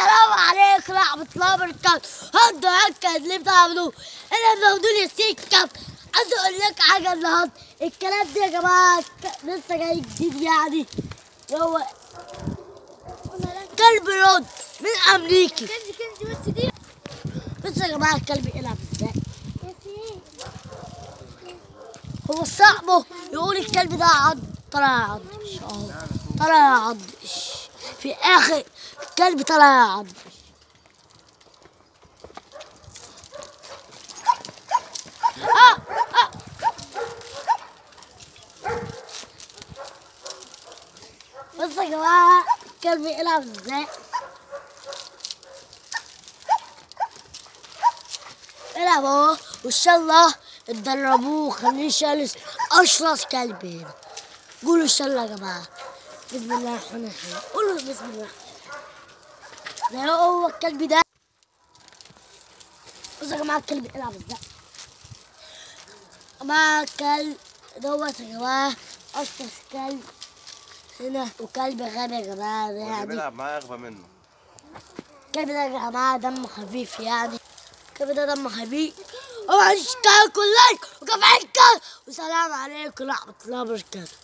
السلام عليكم ورحمة الله وبركاته هدوا هكا اللي بتعملوه انا بتاخدوا لي سكة عايز اقول لك حاجة النهارده الكلام ده يا جماعة ك- لسه جاي جديد يعني هو كلب رد من امريكي كنزي كنزي بس دي بص يا جماعة الكلب يلعب ازاي هو صاحبه يقول الكلب ده عض طلع يعضش اهو طلع يعضش في اخر الكلب طلع يعضش آه، آه. بص يا جماعة الكلب يلعب ازاي العب اهو وان شاء الله اتدربوه خليه شرس اشرس كلب هنا قولوا ان شاء الله يا جماعه بسم الله الرحمن الرحيم قولوا بسم الله زي هو الكلب ده بصوا يا جماعه الكلب بيلعب ازاي يا جماعه الكلب دوت يا جماعه اشرس كلب هنا وكلب غبي يا جماعه ده واللي يعني بيلعب معاه اغبى منه الكلب ده يا جماعة دمه خفيف يعني الكلب ده دمه خفيف وما تنسوش تعملوا لايك وكفاية والسلام عليكم ورحمة الله وبركاته